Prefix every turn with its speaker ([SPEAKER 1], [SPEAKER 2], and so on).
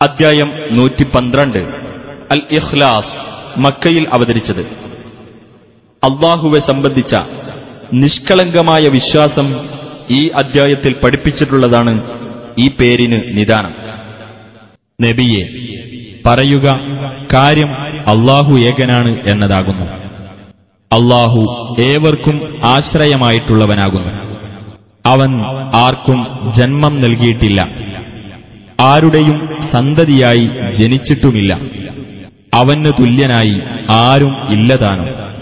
[SPEAKER 1] അദ്ധ്യായം നൂറ്റി പന്ത്രണ്ട് അൽ ഇഖ്ലാസ് മക്കയിൽ അവതരിച്ചത് അള്ളാഹുവെ സംബന്ധിച്ച നിഷ്കളങ്കമായ വിശ്വാസം ഈ അദ്ധ്യായത്തിൽ പഠിപ്പിച്ചിട്ടുള്ളതാണ് ഈ പേരിന് നിദാനം നബിയെ പറയുക കാര്യം അള്ളാഹു ഏകനാണ് എന്നതാകുന്നു അള്ളാഹു ഏവർക്കും ആശ്രയമായിട്ടുള്ളവനാകുന്നു അവൻ ആർക്കും ജന്മം നൽകിയിട്ടില്ല ആരുടെയും സന്തതിയായി ജനിച്ചിട്ടുമില്ല അവന് തുല്യനായി ആരും ഇല്ലതാനും